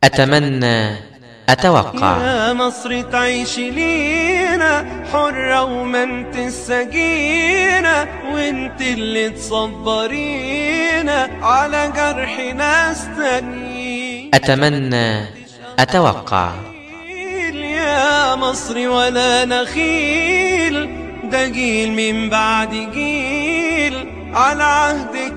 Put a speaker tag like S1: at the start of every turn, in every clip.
S1: أتمنى أتوقع
S2: يا مصر تعيش لينا حرة وما انت السجينة وانت اللي تصبرينا على جرح ناس تانيين
S1: أتمنى أتوقع
S2: يا مصر ولا نخيل ده جيل من بعد جيل على عهدك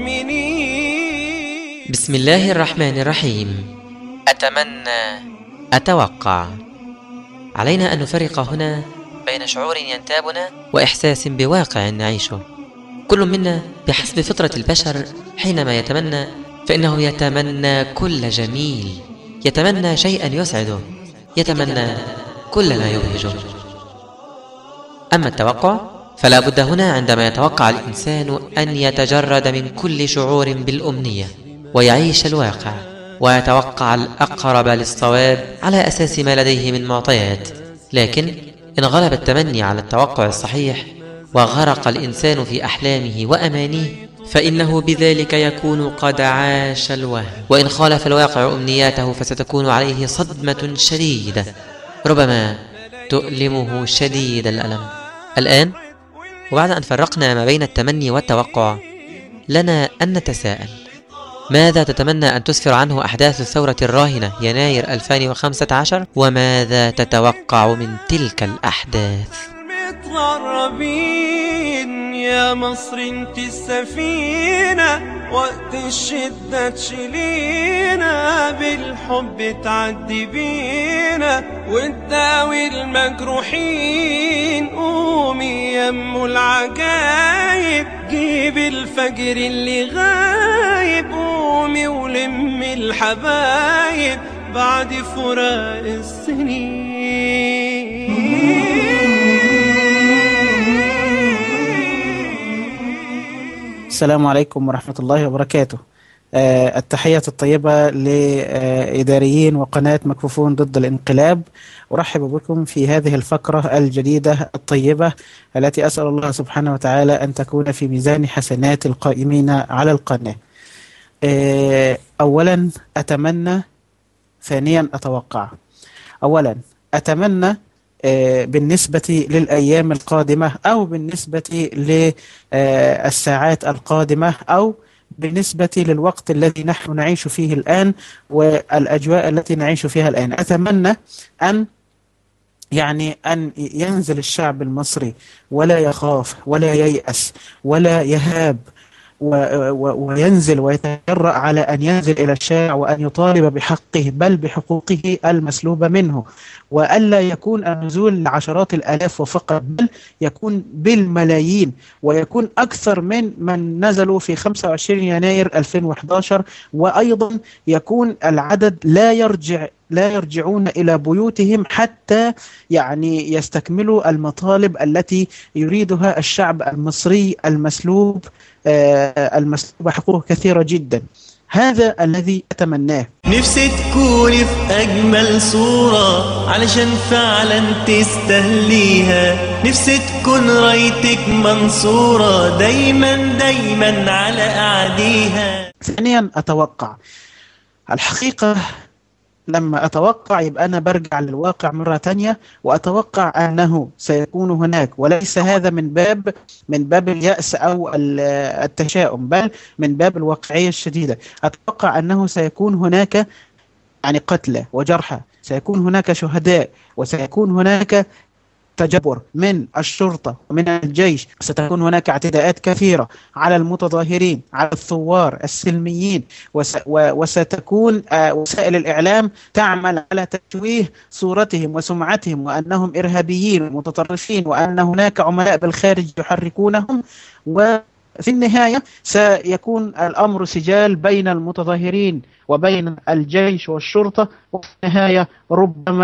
S2: مؤمنين
S1: بسم الله الرحمن الرحيم أتمنى أتوقع علينا أن نفرق هنا بين شعور ينتابنا وإحساس بواقع نعيشه كل منا بحسب فطرة البشر حينما يتمنى فإنه يتمنى كل جميل يتمنى شيئا يسعده يتمنى كل ما يبهجه أما التوقع فلا بد هنا عندما يتوقع الإنسان أن يتجرد من كل شعور بالأمنية ويعيش الواقع ويتوقع الأقرب للصواب على أساس ما لديه من معطيات لكن إن غلب التمني على التوقع الصحيح وغرق الإنسان في أحلامه وأمانيه فإنه بذلك يكون قد عاش الوهم وإن خالف الواقع أمنياته فستكون عليه صدمة شديدة ربما تؤلمه شديد الألم الآن وبعد أن فرقنا ما بين التمني والتوقع لنا أن نتساءل ماذا تتمنى أن تسفر عنه أحداث الثورة الراهنة يناير 2015 وماذا تتوقع من تلك الأحداث
S2: متغربين يا مصر انت السفينة وقت الشدة تشيلينا بالحب تعدي بينا وتداوي المجروحين قومي يمو العجايب جيب الفجر اللي غايب قومي ولم الحبايب بعد فراق السنين
S3: السلام عليكم ورحمة الله وبركاته آه، التحية الطيبة لإداريين وقناة مكفوفون ضد الانقلاب أرحب بكم في هذه الفقرة الجديدة الطيبة التي أسأل الله سبحانه وتعالى أن تكون في ميزان حسنات القائمين على القناة آه، أولا أتمنى ثانيا أتوقع أولا أتمنى آه، بالنسبة للأيام القادمة أو بالنسبة للساعات القادمة أو بالنسبة للوقت الذي نحن نعيش فيه الآن والأجواء التي نعيش فيها الآن أتمنى أن يعني أن ينزل الشعب المصري ولا يخاف ولا ييأس ولا يهاب و- و- وينزل ويتجرأ على أن ينزل إلى الشارع وأن يطالب بحقه بل بحقوقه المسلوبة منه وألا يكون النزول لعشرات الآلاف وفقط بل يكون بالملايين ويكون أكثر من من نزلوا في 25 يناير 2011 وأيضا يكون العدد لا يرجع لا يرجعون إلى بيوتهم حتى يعني يستكملوا المطالب التي يريدها الشعب المصري المسلوب آه، المسلوب حقوقه كثيرة جدا هذا الذي أتمناه
S4: نفسي تكوني في أجمل صورة علشان فعلا تستهليها نفسي تكون رايتك منصورة دايما دايما على أعديها
S3: ثانيا أتوقع الحقيقة لما أتوقع يبقى أنا برجع للواقع مرة تانية وأتوقع أنه سيكون هناك وليس هذا من باب من باب اليأس أو ال- التشاؤم بل من باب الواقعية الشديدة أتوقع أنه سيكون هناك يعني قتلى وجرحى سيكون هناك شهداء وسيكون هناك تجبر من الشرطة ومن الجيش ستكون هناك اعتداءات كثيرة على المتظاهرين على الثوار السلميين وس و- وستكون آه، وسائل الإعلام تعمل على تشويه صورتهم وسمعتهم وأنهم إرهابيين ومتطرفين وأن هناك عملاء بالخارج يحركونهم وفي النهاية سيكون الأمر سجال بين المتظاهرين وبين الجيش والشرطة وفي النهاية ربما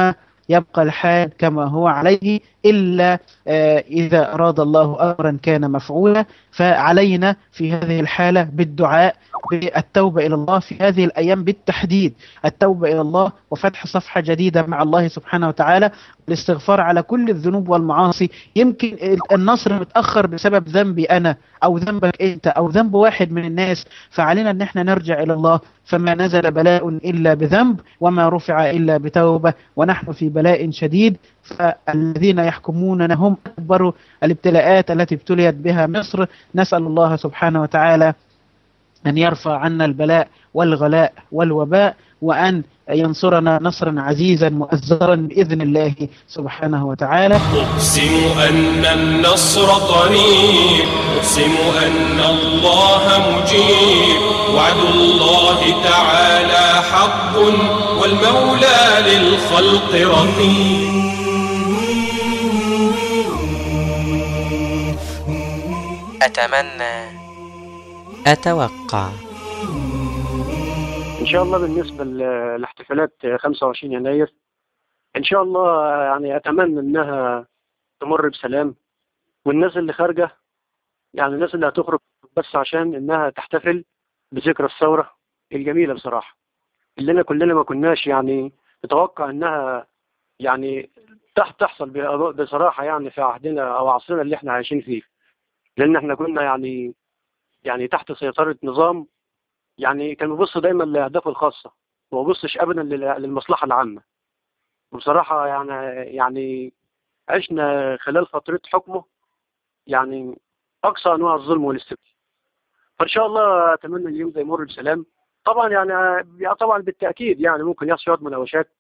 S3: يبقى الحال كما هو عليه إلا آه، إذا أراد الله أمرا كان مفعولا فعلينا في هذه الحالة بالدعاء بالتوبة إلى الله في هذه الأيام بالتحديد التوبة إلى الله وفتح صفحة جديدة مع الله سبحانه وتعالى الاستغفار على كل الذنوب والمعاصي يمكن النصر متأخر بسبب ذنبي أنا أو ذنبك أنت أو ذنب واحد من الناس فعلينا أن احنا نرجع إلى الله فما نزل بلاء إلا بذنب وما رفع إلا بتوبة ونحن في بلاء شديد فالذين يحكموننا هم أكبر الابتلاءات التي ابتليت بها مصر نسأل الله سبحانه وتعالى أن يرفع عنا البلاء والغلاء والوباء وأن ينصرنا نصرا عزيزا مؤزرا بإذن الله سبحانه وتعالى
S5: أقسم أن النصر قريب أقسم أن الله مجيب وعد الله تعالى حق والمولى للخلق رقيب
S1: أتمنى أتوقع
S6: ان شاء الله بالنسبه ل- لاحتفالات 25 يناير ان شاء الله يعني اتمنى انها تمر بسلام والناس اللي خارجه يعني الناس اللي هتخرج بس عشان انها تحتفل بذكرى الثوره الجميله بصراحه اللي كلنا ما كناش يعني نتوقع انها يعني تح- تحصل ب- بصراحه يعني في عهدنا او عصرنا اللي احنا عايشين فيه لان احنا كنا يعني يعني تحت سيطره نظام يعني كان بيبص دايما لاهدافه الخاصه وما بيبصش ابدا لل- للمصلحه العامه وبصراحه يعني يعني عشنا خلال فتره حكمه يعني اقصى انواع الظلم والاستبداد فان شاء الله اتمنى اليوم ده يمر بسلام طبعا يعني يعني طبعا بالتاكيد يعني ممكن يحصل شويه مناوشات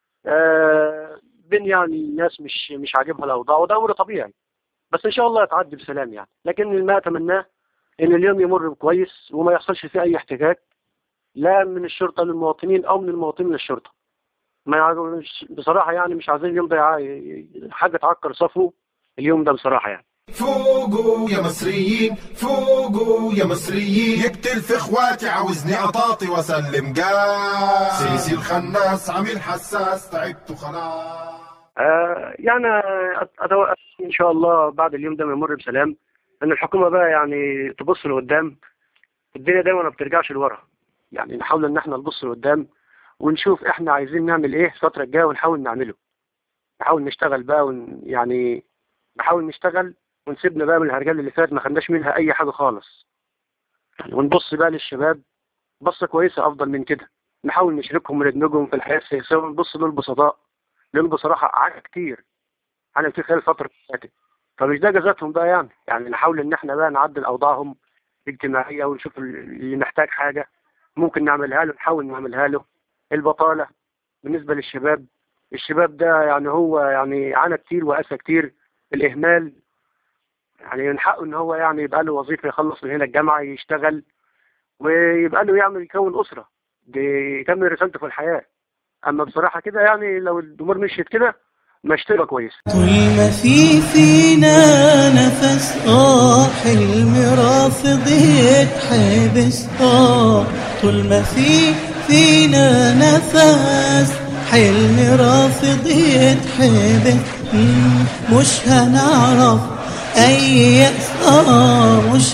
S6: آه، بين يعني ناس مش مش عاجبها الاوضاع وده امر طبيعي بس ان شاء الله يتعدي بسلام يعني لكن ما اتمناه ان اليوم يمر كويس وما يحصلش فيه اي احتكاك لا من الشرطه للمواطنين او من المواطنين للشرطه ما يع- مش- بصراحه يعني مش عايزين اليوم ده يع- حاجه تعكر صفو اليوم ده بصراحه يعني
S7: فوقوا يا مصريين فوقوا يا مصريين يقتل في اخواتي عاوزني اطاطي واسلم قاس سيسي الخناس عميل حساس تعبت خلاص
S6: آه يعني أت- أتوقع ان شاء الله بعد اليوم ده ما يمر بسلام ان الحكومه بقى يعني تبص لقدام الدنيا دايما ما بترجعش لورا يعني نحاول ان احنا نبص لقدام ونشوف احنا عايزين نعمل ايه الفتره الجايه ونحاول نعمله نحاول نشتغل بقى ون يعني نحاول نشتغل ونسيبنا بقى من الهرجال اللي فات ما خدناش منها اي حاجه خالص يعني ونبص بقى للشباب بصه كويسه افضل من كده نحاول نشركهم وندمجهم في الحياه السياسيه ونبص للبسطاء لان بصراحه عانى كتير عانى كتير خلال الفتره اللي فاتت فمش ده جزاتهم بقى يعني يعني نحاول ان احنا بقى نعدل اوضاعهم الاجتماعيه ونشوف اللي محتاج حاجه ممكن نعملها له نحاول نعملها له البطاله بالنسبه للشباب الشباب ده يعني هو يعني عانى كتير واسى كتير الاهمال يعني من حقه ان هو يعني يبقى له وظيفه يخلص من هنا الجامعه يشتغل ويبقى له يعمل يكون اسره يكمل رسالته في الحياه اما بصراحه كده يعني لو الامور مشيت كده مش تبقى كويسه
S2: كل ما في فينا نفس اه حلم رافض يتحبس اه طول ما في فينا نفس حلم رافض يتحبس مم، مش هنعرف اي يأس اه مش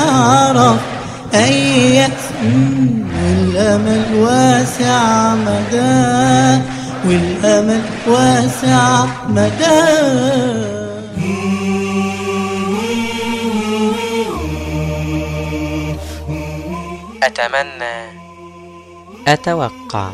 S2: هنعرف اي يأس مم، والامل واسع مدى والامل واسع مدى
S1: أتمنى أتوقع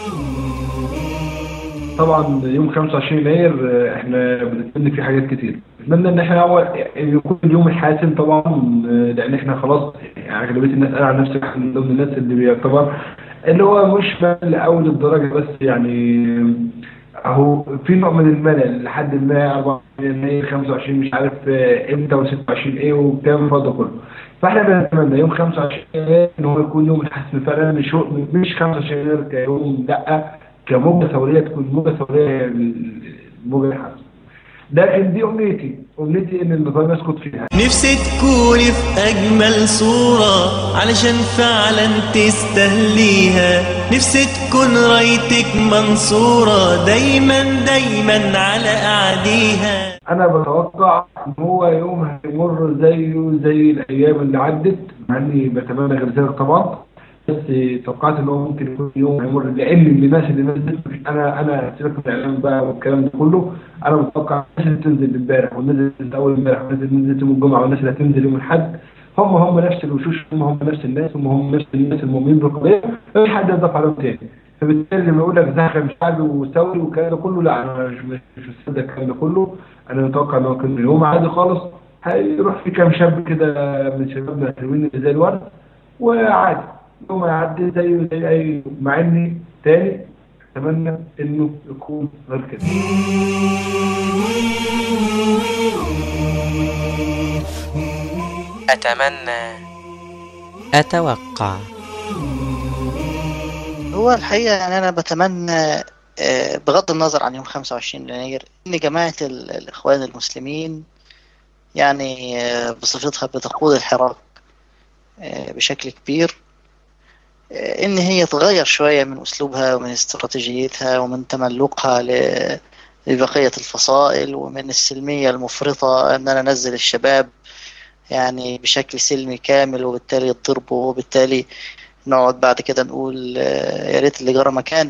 S8: طبعا يوم 25 يناير آه، احنا بنتمنى فيه حاجات كتير نتمنى ان احنا اول يكون اليوم الحاسم طبعا آه، لان احنا خلاص يعني اغلبيه الناس قال عن نفسي واحد من ضمن الناس اللي بيعتبر اللي هو مش ملل لاول الدرجه بس يعني آه، اهو في نوع من الملل لحد ما 24 يناير 25 مش عارف آه، امتى و26 ايه وبتاع الفضل كله فاحنا بنتمنى يوم 25 يناير ان هو يكون يوم الحسم فعلا مش هو- مش 25 يناير كيوم لا كموجة ثورية تكون موجة ثورية هي الموجة الحسم لكن دي أمنيتي أمنيتي إن النظام يسقط فيها
S4: نفسي تكوني في أجمل صورة علشان فعلا تستهليها نفسي تكون رايتك منصورة دايما دايما على أعديها
S8: انا بتوقع ان هو يوم هيمر زيه زي الايام اللي عدت مع اني بتمنى غير ذلك طبعا بس توقعت ان هو ممكن يكون يوم هيمر لان اللي الناس اللي نزلت انا انا سيبك من الاعلام بقى والكلام ده كله انا متوقع الناس اللي تنزل امبارح والناس اللي نزلت اول امبارح والناس اللي نزلت يوم الجمعه والناس اللي هتنزل يوم الاحد هم هم نفس الوشوش هم هم نفس الناس هم هم نفس الناس المؤمنين بالقضيه مفيش حد يضاف عليهم تاني فبالتالي لما يقول لك زخم شعبي وثوري والكلام ده كله لا انا مش مش مش مصدق الكلام ده كله انا متوقع ان هو كان يوم عادي خالص هيروح في كام شاب كده من شبابنا الحلوين اللي زي الورد وعادي يوم هيعدي زيه زي اي مع اني تاني اتمنى انه يكون غير كده
S1: أتمنى أتوقع
S9: هو الحقيقة يعني أنا بتمنى آه، بغض النظر عن يوم 25 يناير إن جماعة ال- الإخوان المسلمين يعني آه، بصفتها بتقود الحراك آه، بشكل كبير آه، إن هي تغير شوية من أسلوبها ومن استراتيجيتها ومن تملقها ل- لبقية الفصائل ومن السلمية المفرطة أن أنا أنزل الشباب يعني بشكل سلمي كامل وبالتالي يضربوا وبالتالي نقعد بعد كده نقول آه، يا ريت اللي جرى مكان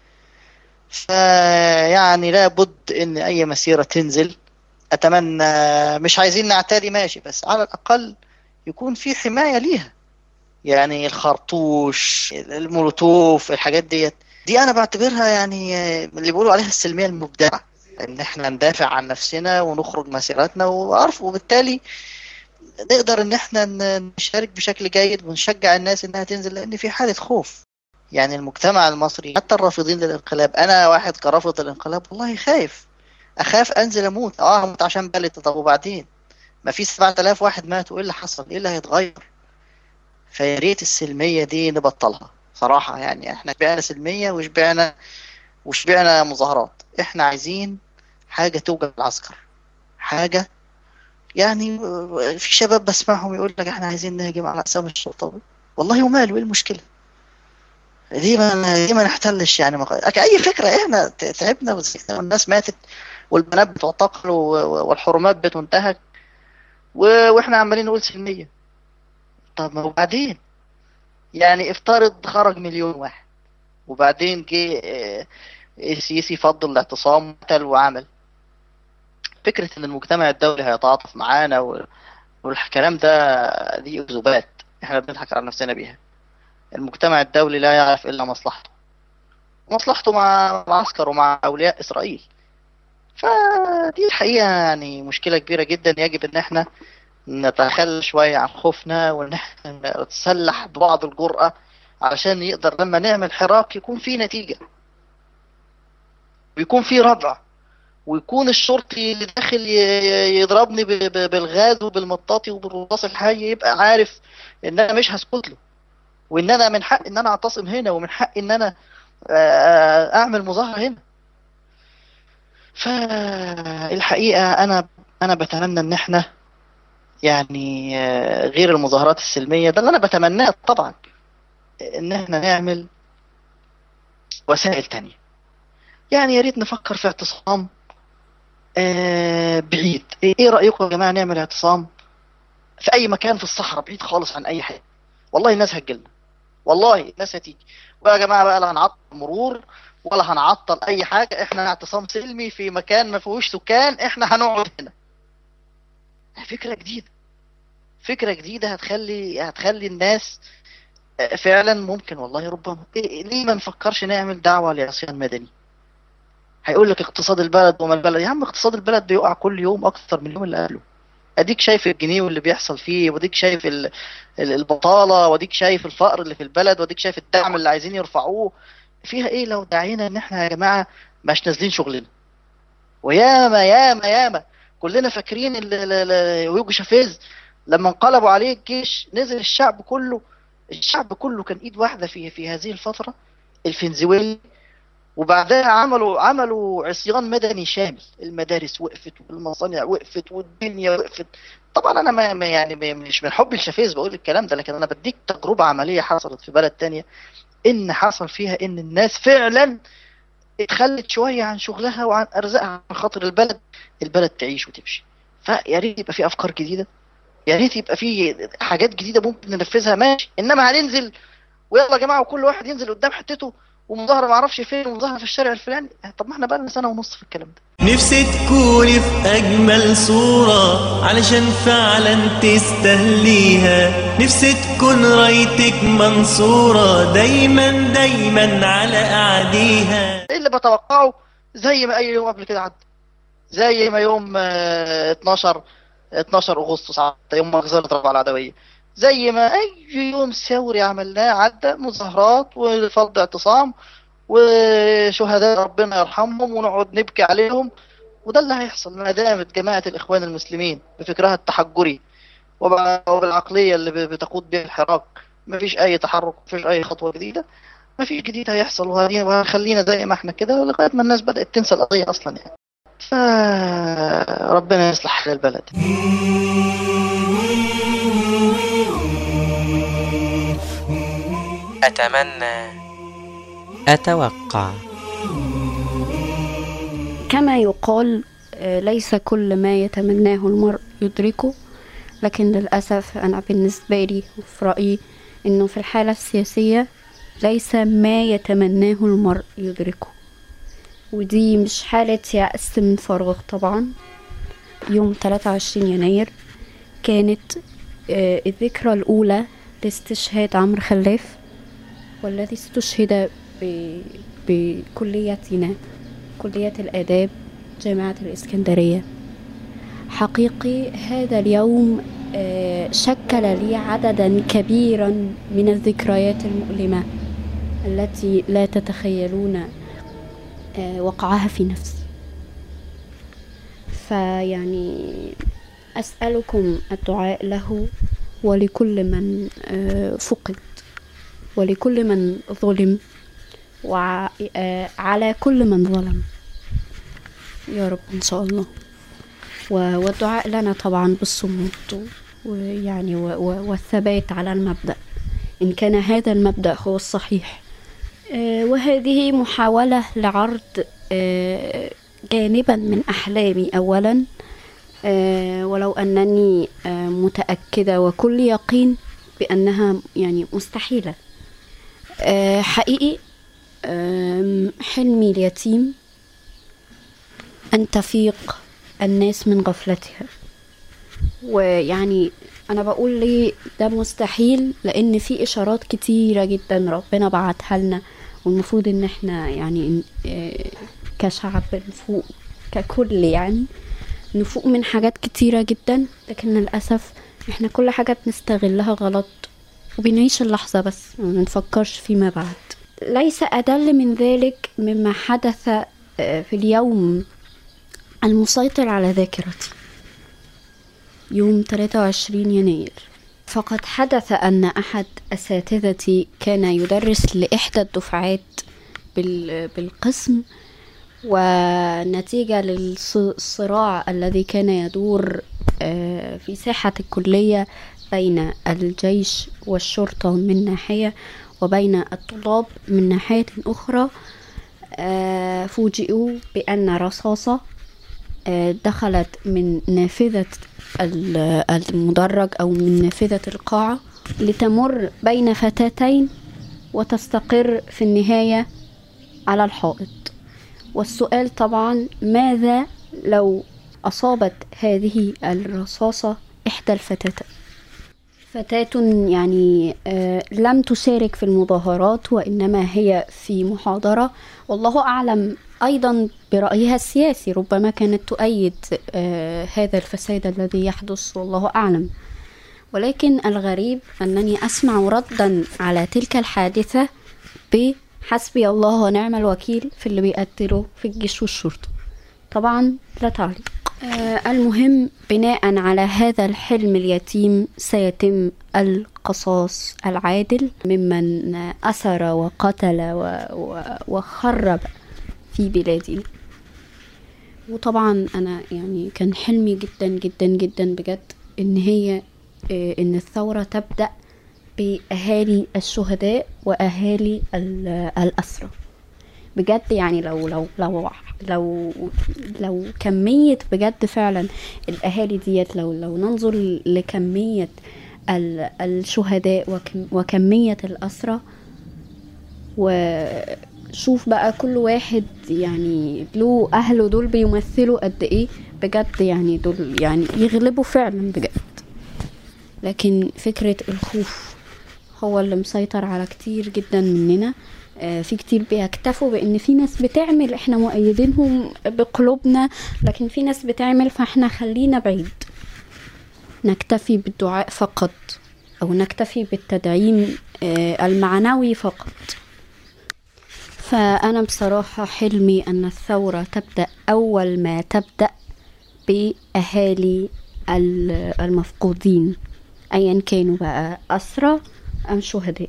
S9: فيعني لابد ان اي مسيرة تنزل اتمنى مش عايزين نعتدي ماشي بس على الاقل يكون في حماية ليها يعني الخرطوش المولوتوف الحاجات ديت دي انا بعتبرها يعني آه، اللي بيقولوا عليها السلمية المبدعة ان احنا ندافع عن نفسنا ونخرج مسيرتنا وعرف وبالتالي نقدر ان احنا ن- نشارك بشكل جيد ونشجع الناس انها تنزل لان في حالة خوف يعني المجتمع المصري حتى الرافضين للانقلاب انا واحد كرافض الانقلاب والله خايف اخاف انزل اموت اه اموت عشان بلد طب وبعدين ما في 7000 واحد ماتوا ايه اللي حصل ايه اللي هيتغير فيا ريت السلمية دي نبطلها صراحة يعني احنا شبعنا سلمية وشبعنا وشبعنا مظاهرات احنا عايزين حاجة توجع العسكر حاجة يعني في شباب بسمعهم يقول لك احنا عايزين نهجم على اقسام الشرطه والله وماله ايه المشكله ليه ما ليه ما نحتلش يعني ما... اي فكره احنا ت- تعبنا وزهقنا والناس ماتت والبنات بتعتقل و- والحرمات بتنتهك و... واحنا عمالين نقول سلميه طب ما وبعدين يعني افترض خرج مليون واحد وبعدين جه اه، السيسي فضل الاعتصام وقتل وعمل فكرة إن المجتمع الدولي هيتعاطف معانا و- والكلام ده دي أكذوبات إحنا بنضحك على نفسنا بيها المجتمع الدولي لا يعرف إلا مصلحته مصلحته مع معسكر ومع أولياء إسرائيل فدي الحقيقة يعني مشكلة كبيرة جدا يجب إن إحنا نتخلى شوية عن خوفنا وإن إحنا نتسلح ببعض الجرأة علشان يقدر لما نعمل حراك يكون في نتيجة ويكون في ردع ويكون الشرطي اللي داخل ي- ي- يضربني ب- ب- بالغاز وبالمطاطي وبالرصاص الحي يبقى عارف ان انا مش هسكت له وان انا من حق ان انا اعتصم هنا ومن حق ان انا آه، اعمل مظاهرة هنا فالحقيقة انا انا بتمنى ان احنا يعني آه، غير المظاهرات السلمية ده اللي انا بتمناه طبعا ان احنا نعمل وسائل تانية يعني يا ريت نفكر في اعتصام آه بعيد ايه رأيكم يا جماعة نعمل اعتصام في اي مكان في الصحراء بعيد خالص عن اي حاجة والله الناس هتجيلنا والله الناس هتيجي ويا جماعة بقى لا هنعطل مرور ولا هنعطل اي حاجة احنا اعتصام سلمي في مكان ما فيهوش سكان احنا هنقعد هنا فكرة جديدة فكرة جديدة هتخلي هتخلي الناس آه، فعلا ممكن والله ربما إيه ليه ما نفكرش نعمل دعوة لعصيان مدني هيقول لك اقتصاد البلد وما البلد يا عم اقتصاد البلد بيقع كل يوم اكتر من اليوم اللي قبله اديك شايف الجنيه واللي بيحصل فيه واديك شايف ال- ال- البطالة واديك شايف الفقر اللي في البلد واديك شايف الدعم اللي عايزين يرفعوه فيها ايه لو دعينا ان احنا يا جماعة مش نازلين شغلنا وياما ياما ياما كلنا فاكرين ال- ال- ال- هيوجو شافيز لما انقلبوا عليه الجيش نزل الشعب كله الشعب كله كان ايد واحدة في في هذه الفترة الفنزويلي وبعدها عملوا عملوا عصيان مدني شامل المدارس وقفت والمصانع وقفت والدنيا وقفت طبعا انا ما ما- يعني ما- مش من حب الشافيز بقول الكلام ده لكن انا بديك تجربة عملية حصلت في بلد تانية ان حصل فيها ان الناس فعلا اتخلت شويه عن شغلها وعن ارزاقها عن خاطر البلد البلد تعيش وتمشي فيا ريت يبقى في افكار جديده يا ريت يبقى في حاجات جديده ممكن ننفذها ماشي انما هننزل ويلا يا جماعه وكل واحد ينزل قدام حتته ومظاهره ما اعرفش فين ومظاهره في الشارع الفلاني طب ما احنا بقى لنا سنه ونص في الكلام ده
S4: نفسي تكوني في أجمل صورة علشان فعلا تستهليها نفسي تكون رايتك منصورة دايما دايما على أعديها
S9: ايه اللي بتوقعه زي ما اي يوم قبل كده عدى زي ما يوم آه، 12 12 اغسطس عدى يوم مجزرة الرابعة العدوية زي ما اي يوم ثوري عملناه عدى مظاهرات وفرض اعتصام وشهداء ربنا يرحمهم ونقعد نبكي عليهم وده اللي هيحصل ما دامت جماعة الإخوان المسلمين بفكرها التحجري وبع- وبالعقلية اللي ب- بتقود بها الحراك مفيش أي تحرك مفيش أي خطوة جديدة مفيش جديد هيحصل وهدي- وهنخلينا زي ما احنا كده لغاية ما الناس بدأت تنسى القضية أصلا يعني فربنا يصلح حال البلد
S1: أتمنى أتوقع
S10: كما يقال آه، ليس كل ما يتمناه المرء يدركه لكن للأسف أنا بالنسبة لي وفي رأيي إنه في الحالة السياسية ليس ما يتمناه المرء يدركه ودي مش حالة يأس من فراغ طبعا يوم 23 يناير كانت آه، الذكرى الأولى لاستشهاد عمرو خلاف والذي استشهد ب- بكليتنا كلية الآداب جامعة الإسكندرية حقيقي هذا اليوم آه، شكل لي عددا كبيرا من الذكريات المؤلمة التي لا تتخيلون آه، وقعها في نفسي فيعني أسألكم الدعاء له ولكل من آه، فقد ولكل من ظلم وعلى كل من ظلم يا رب إن شاء الله و- والدعاء لنا طبعا بالصمود ويعني و- و- والثبات على المبدأ إن كان هذا المبدأ هو الصحيح آه، وهذه محاولة لعرض آه، جانبا من أحلامي أولا آه، ولو أنني آه، متأكدة وكل يقين بأنها يعني مستحيلة آه، حقيقي آم، حلمي اليتيم أن تفيق الناس من غفلتها ويعني أنا بقول ليه ده مستحيل لأن في إشارات كتيرة جدا ربنا بعتها لنا والمفروض إن احنا يعني آه، كشعب نفوق ككل يعني نفوق من حاجات كتيرة جدا لكن للأسف احنا كل حاجة بنستغلها غلط وبنعيش اللحظة بس ما بنفكرش فيما بعد ليس أدل من ذلك مما حدث آه، في اليوم المسيطر على ذاكرتي يوم 23 يناير فقد حدث أن أحد أساتذتي كان يدرس لإحدى الدفعات بال- بالقسم ونتيجة للصراع الذي كان يدور آه، في ساحة الكلية بين الجيش والشرطة من ناحية وبين الطلاب من ناحية أخرى آه، فوجئوا بأن رصاصة آه، دخلت من نافذة ال- المدرج أو من نافذة القاعة لتمر بين فتاتين وتستقر في النهاية على الحائط والسؤال طبعا ماذا لو أصابت هذه الرصاصة إحدى الفتاتين فتاة يعني آه، لم تشارك في المظاهرات وإنما هي في محاضرة والله أعلم أيضا برأيها السياسي ربما كانت تؤيد آه، هذا الفساد الذي يحدث والله أعلم ولكن الغريب أنني أسمع ردا على تلك الحادثة بحسبي الله ونعم الوكيل في اللي بيقتلوا في الجيش والشرطة طبعا لا تعليق آه، المهم بناء على هذا الحلم اليتيم سيتم القصاص العادل ممن أسر وقتل و... و... وخرب في بلادنا وطبعا أنا يعني كان حلمي جدا جدا جدا بجد إن هي آه، إن الثورة تبدأ بأهالي الشهداء وأهالي ال- الأسرى بجد يعني لو لو لو لو لو كمية بجد فعلا الأهالي ديت لو لو ننظر لكمية ال- الشهداء وكم وكمية الأسرى وشوف بقى كل واحد يعني له أهله دول بيمثلوا قد إيه بجد يعني دول يعني يغلبوا فعلا بجد لكن فكرة الخوف هو اللي مسيطر على كتير جدا مننا آه، في كتير بيكتفوا بان في ناس بتعمل احنا مؤيدينهم بقلوبنا لكن في ناس بتعمل فاحنا خلينا بعيد نكتفي بالدعاء فقط او نكتفي بالتدعيم آه، المعنوي فقط فانا بصراحة حلمي ان الثورة تبدأ اول ما تبدأ باهالي ال- المفقودين ايا كانوا بقى اسرى ام شهداء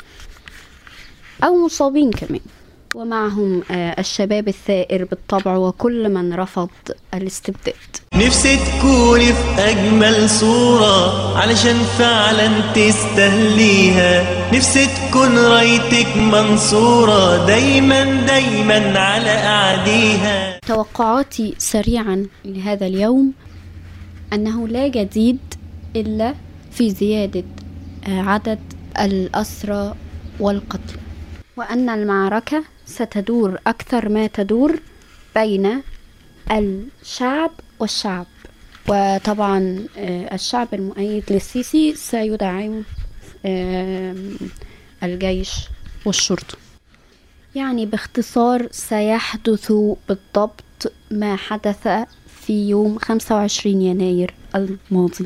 S10: أو مصابين كمان ومعهم آه، الشباب الثائر بالطبع وكل من رفض الاستبداد
S4: نفسي تكوني في أجمل صورة علشان فعلا تستهليها نفسي تكون رايتك منصورة دايما دايما على أعديها
S10: توقعاتي سريعا لهذا اليوم أنه لا جديد إلا في زيادة آه، عدد الأسرى والقتلى وأن المعركة ستدور أكثر ما تدور بين الشعب والشعب وطبعا آه، الشعب المؤيد للسيسي سيدعم آم، الجيش والشرطة يعني باختصار سيحدث بالضبط ما حدث في يوم 25 يناير الماضي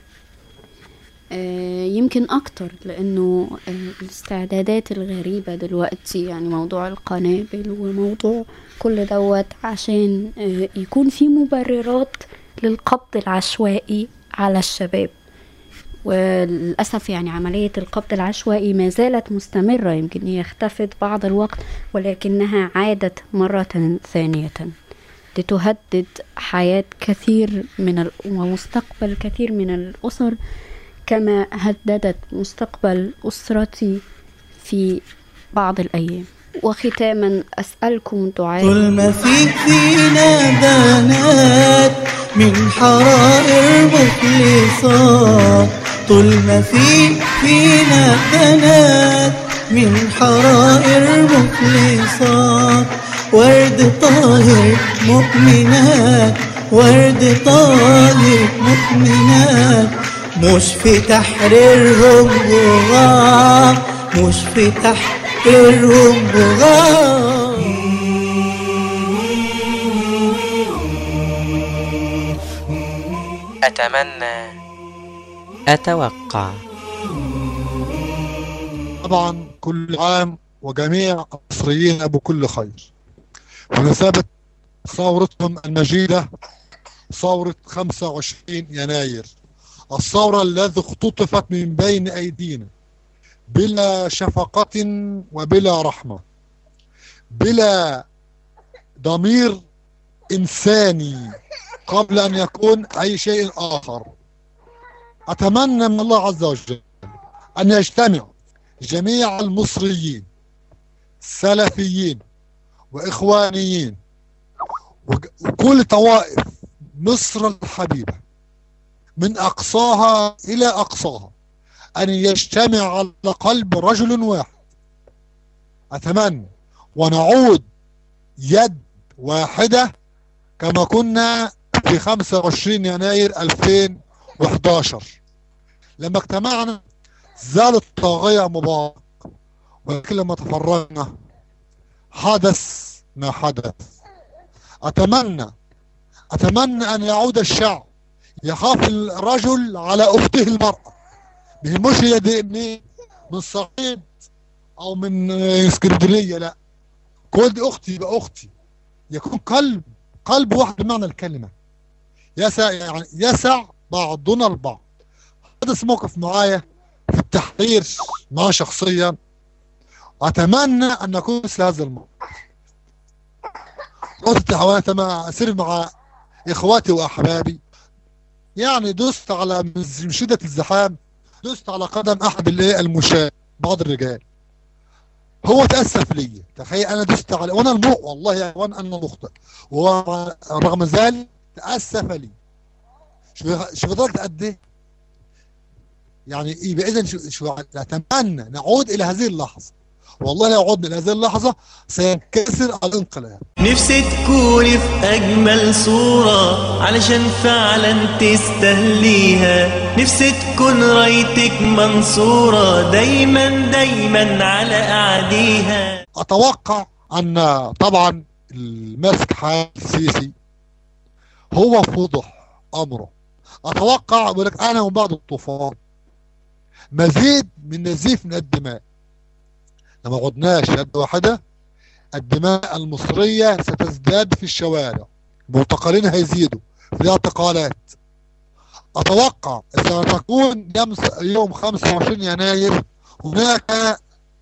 S10: آه، يمكن أكتر لأنه آه، الاستعدادات الغريبة دلوقتي يعني موضوع القنابل وموضوع كل دوت عشان آه، يكون في مبررات للقبض العشوائي على الشباب وللأسف يعني عملية القبض العشوائي ما زالت مستمرة يمكن هي اختفت بعض الوقت ولكنها عادت مرة ثانية لتهدد حياة كثير من ال... ومستقبل كثير من الأسر كما هددت مستقبل أسرتي في بعض الأيام وختاما أسألكم دعاء
S2: طول ما في فينا بنات من حرائر مخلصات طول ما في فينا بنات من حرائر مخلصات ورد طاهر مؤمنات ورد طاهر مؤمنات مش في تحريرهم بغاء مش في تحريرهم بغاء
S1: أتمنى أتوقع
S11: طبعا كل عام وجميع المصريين بكل خير بمثابة ثورتهم المجيدة ثورة 25 يناير الثورة التي اختطفت من بين أيدينا بلا شفقة وبلا رحمة بلا ضمير إنساني قبل أن يكون أي شيء آخر أتمنى من الله عز وجل أن يجتمع جميع المصريين سلفيين وإخوانيين وج- وكل طوائف مصر الحبيبة من أقصاها إلى أقصاها أن يجتمع على قلب رجل واحد أتمنى ونعود يد واحدة كما كنا في 25 يناير 2011 لما اجتمعنا زال الطاغية مبارك ولكن لما تفرغنا حدث ما حدث أتمنى أتمنى أن يعود الشعب يخاف الرجل على أخته المرأة مش هي دي منين من صعيد أو من آه، اسكندرية لا كل دي أختي يبقى أختي يكون قلب قلب واحد بمعنى الكلمة يسع يعني يسع بعضنا البعض حدث موقف معايا في التحرير مع شخصيا أتمنى أن نكون مثل هذا الموقف قلت حوالي مع أسير مع إخواتي وأحبابي يعني دست على من شدة الزحام دست على قدم احد الايه المشاة بعض الرجال هو تاسف لي تخيل انا دست على وانا المو والله يا اخوان انا مخطئ ورغم ذلك تاسف لي شو شو فضلت قد ايه يعني يبقى اذا شو, شو نتمنى نعود الى هذه اللحظه والله لو عدنا الى هذه اللحظه سينكسر الانقلاب
S4: نفسي تكوني في أجمل صورة علشان فعلا تستهليها نفسي تكون رايتك منصورة دايما دايما على أعديها
S11: اتوقع ان طبعا الماسك حال السيسي هو فضح امره اتوقع بقول لك انا وبعض الطوفان مزيد من نزيف من الدماء لما عدناش يد واحدة الدماء المصرية ستزداد في الشوارع المعتقلين هيزيدوا في الاعتقالات أتوقع ستكون يوم 25 يناير هناك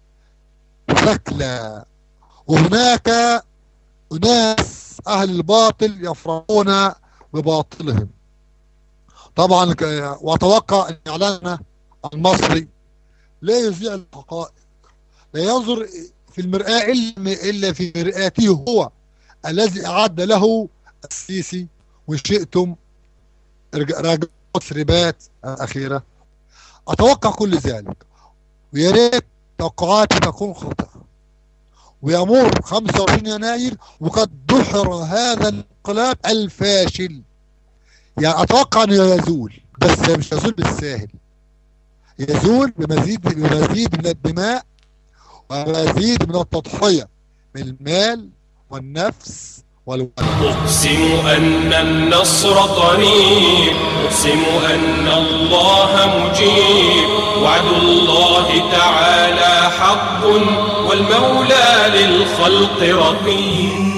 S11: ثكلى وهناك أناس أهل الباطل يفرحون بباطلهم طبعا وأتوقع أن إعلاننا المصري لا يذيع الحقائق لا ينظر في المرآة إلا في مرآته هو الذي أعد له السيسي وإن شئتم راجعوا تسريبات الأخيرة أتوقع كل ذلك ويا ريت توقعاتي تكون خاطئة ويمر 25 يناير وقد دحر هذا الانقلاب الفاشل يعني أتوقع أنه يزول بس مش يزول بالساهل يزول بمزيد بمزيد من الدماء ومزيد من التضحية من المال والنفس والولد
S5: أقسم أن النصر قريب أقسم أن الله مجيب وعد الله تعالى حق والمولى للخلق رقيب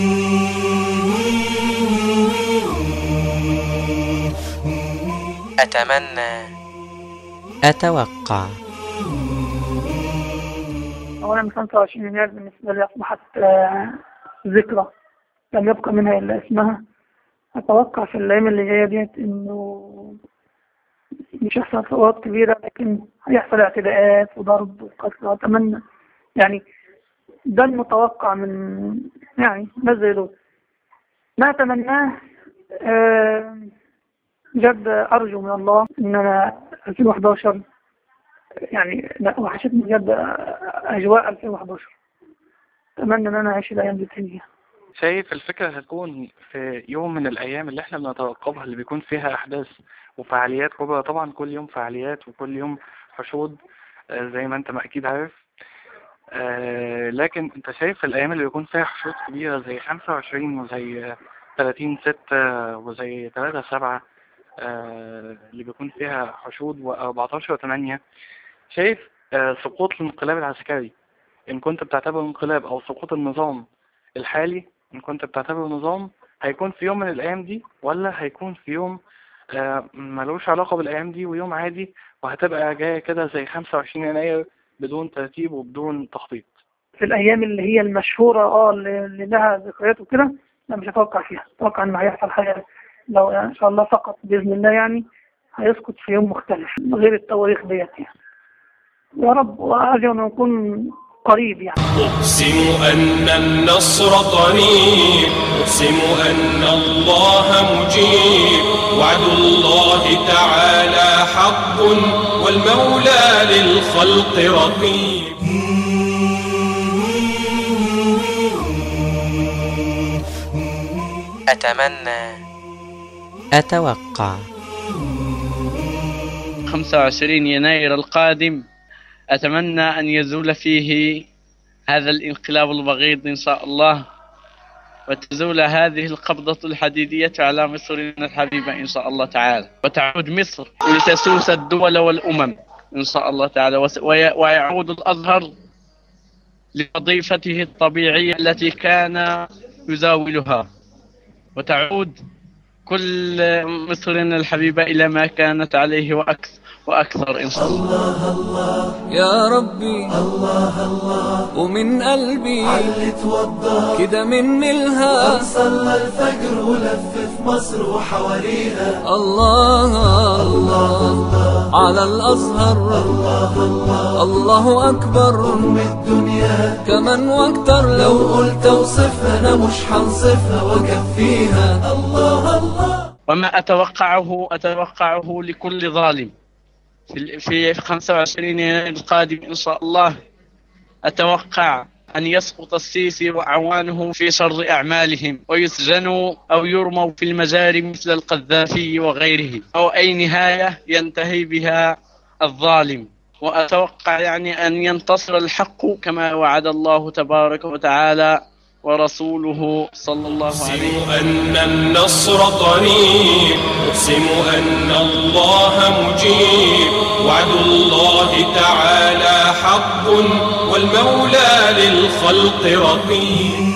S1: أتمنى أتوقع
S12: أولا 25 يناير بالنسبة لي أصبحت آه، ذكرى لم يبقى منها إلا اسمها أتوقع في الأيام اللي جاية ديت إنه مش هيحصل ثورات كبيرة لكن هيحصل اعتداءات وضرب وقتل وأتمنى يعني ده المتوقع من يعني ناس زي دول ما أتمناه آه، بجد أرجو من الله إن أنا 2011 يعني لا وحشتني بجد أجواء 2011 أتمنى إن أنا أعيش الأيام دي تاني
S13: شايف الفكرة هتكون في يوم من الأيام اللي احنا بنترقبها اللي بيكون فيها أحداث وفعاليات كبرى طبعا كل يوم فعاليات وكل يوم حشود آه، زي ما انت ما أكيد عارف آه، لكن انت شايف الأيام اللي بيكون فيها حشود كبيرة زي خمسة وعشرين وزي تلاتين ستة وزي تلاتة سبعة آه، اللي بيكون فيها حشود وأربعتاشر تمانية شايف آه، سقوط الانقلاب العسكري إن كنت بتعتبره انقلاب أو سقوط النظام الحالي إن كنت بتعتبره نظام هيكون في يوم من الأيام دي ولا هيكون في يوم آه، ملوش علاقة بالأيام دي ويوم عادي وهتبقى جاية كده زي 25 يناير بدون ترتيب وبدون تخطيط
S12: في الأيام اللي هي المشهورة اه اللي اللي لها ذكريات وكده لا مش هتوقع فيها أتوقع إن هيحصل حاجة لو يعني إن شاء الله فقط بإذن الله يعني هيسقط في يوم مختلف غير التواريخ ديت يعني يا رب وأرجو أن يكون قريب يعني
S5: أقسم أن النصر قريب أقسم أن الله مجيب وعد الله تعالى حق والمولى للخلق رقيب
S1: أتمنى أتوقع
S14: 25 يناير القادم أتمنى أن يزول فيه هذا الانقلاب البغيض إن شاء الله وتزول هذه القبضة الحديدية على مصرنا الحبيبة إن شاء الله تعالى وتعود مصر لتسوس الدول والأمم إن شاء الله تعالى وس- وي- ويعود الأزهر لوظيفته الطبيعية التي كان يزاولها وتعود كل مصرنا الحبيبة إلى ما كانت عليه وأكثر وأكثر إن شاء الله
S15: يا ربي الله الله ومن قلبي علي توضى كده مني الها
S2: صلى الفجر ولف في مصر وحواليها
S15: الله الله على الأزهر الله الله الله أكبر
S2: أم الدنيا
S15: كمان واكتر
S2: لو قلت اوصفها أنا مش هنصفها وأكفيها الله الله
S14: وما أتوقعه أتوقعه لكل ظالم في في 25 يناير القادم إن شاء الله أتوقع أن يسقط السيسي وأعوانه في شر أعمالهم ويسجنوا أو يرموا في المجاري مثل القذافي وغيره أو أي نهاية ينتهي بها الظالم وأتوقع يعني أن ينتصر الحق كما وعد الله تبارك وتعالى ورسوله صلى الله عليه
S5: أن النصر قريب أقسم أن الله مجيب وعد الله تعالى حق والمولى للخلق رقيب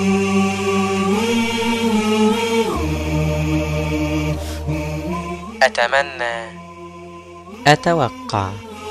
S1: أتمنى أتوقع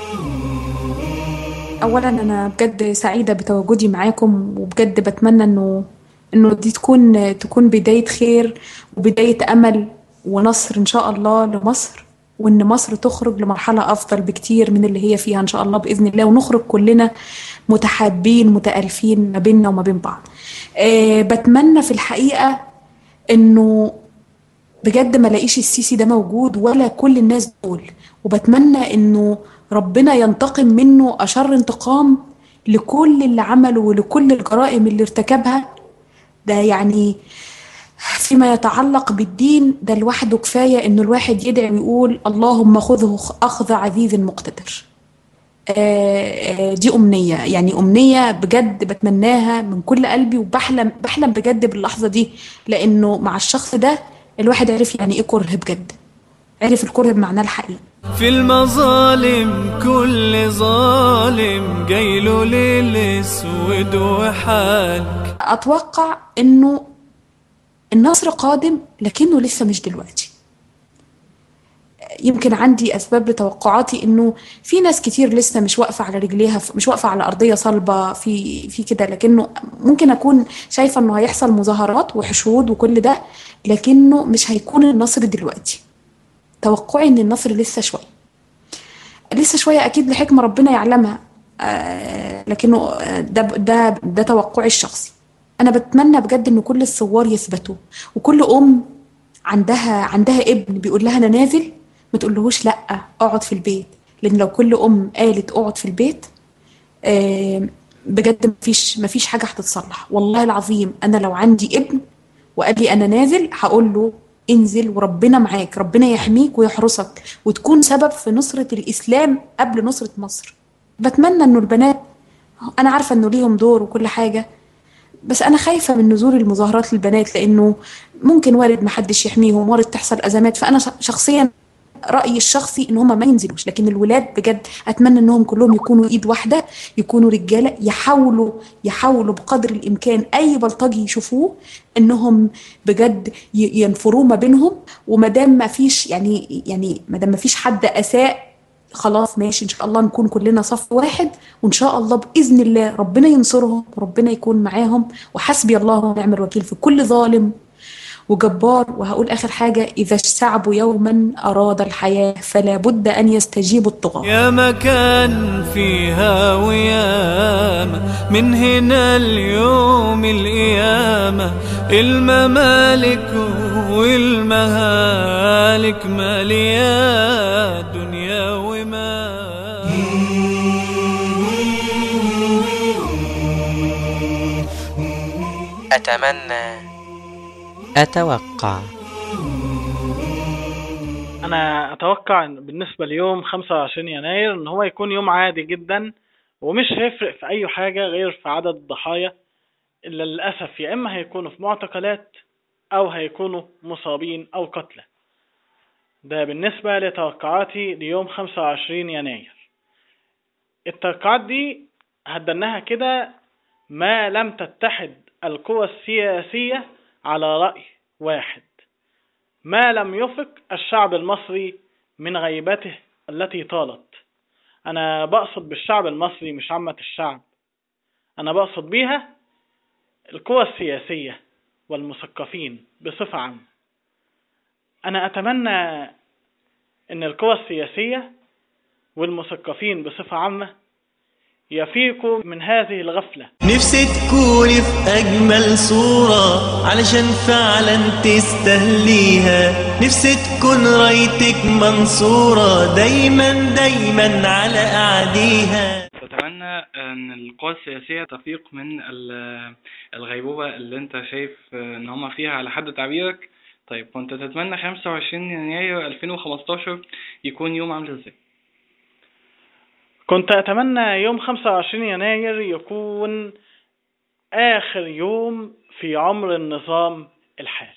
S16: اولا انا بجد سعيده بتواجدي معاكم وبجد بتمنى انه انه دي تكون تكون بدايه خير وبدايه امل ونصر ان شاء الله لمصر وان مصر تخرج لمرحله افضل بكتير من اللي هي فيها ان شاء الله باذن الله ونخرج كلنا متحابين متالفين ما بيننا وما بين بعض أه بتمنى في الحقيقه انه بجد ما لاقيش السيسي ده موجود ولا كل الناس دول وبتمنى انه ربنا ينتقم منه اشر انتقام لكل اللي عمله ولكل الجرائم اللي ارتكبها ده يعني فيما يتعلق بالدين ده لوحده كفايه انه الواحد يدعي ويقول اللهم خذه اخذ عزيز مقتدر آه، آه، دي امنيه يعني امنيه بجد بتمناها من كل قلبي وبحلم بحلم بجد باللحظه دي لانه مع الشخص ده الواحد عرف يعني ايه كره بجد عرف الكره بمعناه الحقيقي
S15: في المظالم كل ظالم جايله ليل اسود وحالك
S16: اتوقع انه النصر قادم لكنه لسه مش دلوقتي يمكن عندي اسباب لتوقعاتي انه في ناس كتير لسه مش واقفه على رجليها مش واقفه على ارضيه صلبه في في كده لكنه ممكن اكون شايفه انه هيحصل مظاهرات وحشود وكل ده لكنه مش هيكون النصر دلوقتي توقعي ان النصر لسه شويه لسه شويه اكيد لحكمه ربنا يعلمها آه لكنه ده ده ده توقعي الشخصي انا بتمنى بجد ان كل الثوار يثبتوا وكل ام عندها عندها ابن بيقول لها انا نازل ما تقولهوش لا اقعد في البيت لان لو كل ام قالت اقعد في البيت آه بجد مفيش مفيش حاجه هتتصلح والله العظيم انا لو عندي ابن وقال لي انا نازل هقول له انزل وربنا معاك ربنا يحميك ويحرسك وتكون سبب في نصرة الإسلام قبل نصرة مصر بتمنى انه البنات انا عارفة انه ليهم دور وكل حاجة بس انا خايفة من نزول المظاهرات للبنات لانه ممكن وارد محدش يحميهم وارد تحصل ازمات فانا شخصيا رأيي الشخصي ان هم ما ينزلوش لكن الولاد بجد اتمنى انهم كلهم يكونوا ايد واحدة يكونوا رجالة يحاولوا يحاولوا بقدر الامكان اي بلطجي يشوفوه انهم بجد ينفروه ما بينهم وما دام ما فيش يعني يعني ما دام ما فيش حد اساء خلاص ماشي ان شاء الله نكون كلنا صف واحد وان شاء الله باذن الله ربنا ينصرهم وربنا يكون معاهم وحسبي الله ونعم الوكيل في كل ظالم وجبار وهقول آخر حاجة إذا الشعب يوما أراد الحياة فلا بد أن يستجيبوا الطغاة
S15: يا مكان فيها وياما من هنا اليوم القيامة الممالك والمهالك مالية دنيا وما
S1: أتمنى أتوقع
S17: أنا أتوقع إن بالنسبة ليوم 25 يناير إن هو يكون يوم عادي جدا ومش هيفرق في أي حاجة غير في عدد الضحايا إلا للأسف يا إما هيكونوا في معتقلات أو هيكونوا مصابين أو قتلى ده بالنسبة لتوقعاتي ليوم 25 يناير التوقعات دي هدناها كده ما لم تتحد القوى السياسية على رأي واحد ما لم يفق الشعب المصري من غيبته التي طالت أنا بقصد بالشعب المصري مش عامة الشعب أنا بقصد بيها القوى السياسية والمثقفين بصفة عامة أنا أتمنى أن القوى السياسية والمثقفين بصفة عامة يفيقوا من هذه الغفلة
S4: نفسي تكوني في أجمل صورة علشان فعلا تستهليها نفسي تكون رايتك منصورة دايما دايما على أعديها
S13: أتمنى أن القوى السياسية تفيق من ال- الغيبوبة اللي أنت شايف إن هما فيها على حد تعبيرك طيب كنت تتمنى 25 يناير 2015 يكون يوم عامل ازاي؟
S17: كنت أتمنى يوم 25 يناير يكون آخر يوم في عمر النظام الحالي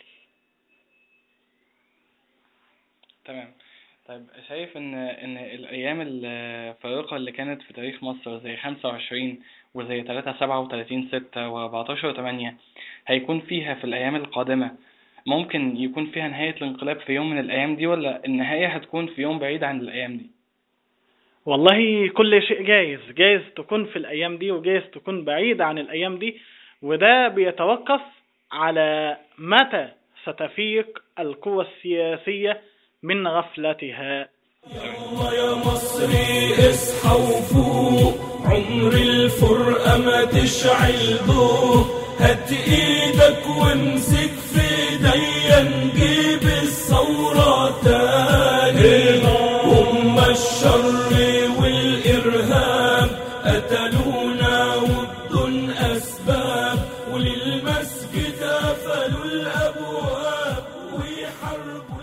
S13: تمام طيب شايف ان ان الايام الفارقه اللي كانت في تاريخ مصر زي 25 وزي 3 37 6 و14 8 هيكون فيها في الايام القادمه ممكن يكون فيها نهايه الانقلاب في يوم من الايام دي ولا النهايه هتكون في يوم بعيد عن الايام دي
S17: والله كل شيء جايز جايز تكون في الأيام دي وجايز تكون بعيدة عن الأيام دي وده بيتوقف على متى ستفيق القوى السياسية من غفلتها
S15: يلا يا مصري اصحى وفوق عمر الفرقة ما تشعل ضوء هات ايدك وامسك في ايديا نجيب الثورة تاني هم الشر والإرهاب قتلونا وبدون أسباب وللمسجد قفلوا الأبواب ويحاربوا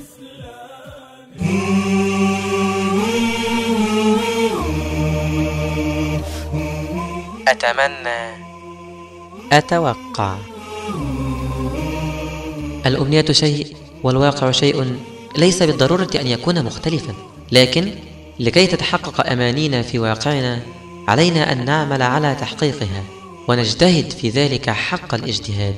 S1: أتمنى أتوقع الأمنية شيء والواقع شيء ليس بالضرورة أن يكون مختلفا لكن لكي تتحقق أمانينا في واقعنا علينا أن نعمل على تحقيقها ونجتهد في ذلك حق الاجتهاد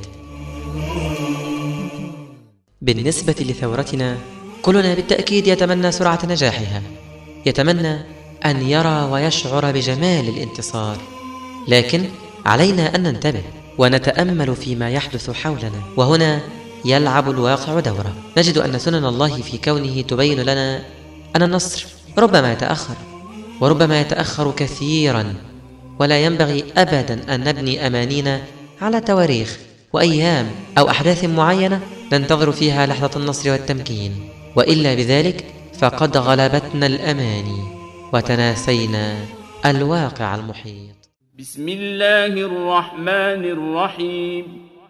S1: بالنسبة لثورتنا كلنا بالتأكيد يتمنى سرعة نجاحها يتمنى أن يرى ويشعر بجمال الانتصار لكن علينا أن ننتبه ونتأمل فيما يحدث حولنا وهنا يلعب الواقع دوره نجد أن سنن الله في كونه تبين لنا أن النصر ربما يتأخر وربما يتأخر كثيرا ولا ينبغي أبدا أن نبني أمانينا على تواريخ وأيام أو أحداث معينة ننتظر فيها لحظة النصر والتمكين وإلا بذلك فقد غلبتنا الأماني وتناسينا الواقع المحيط
S18: بسم الله الرحمن الرحيم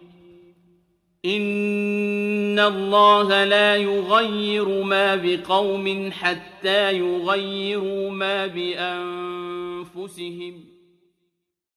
S18: إن الله لا يغير ما بقوم حتى يغيروا ما بأنفسهم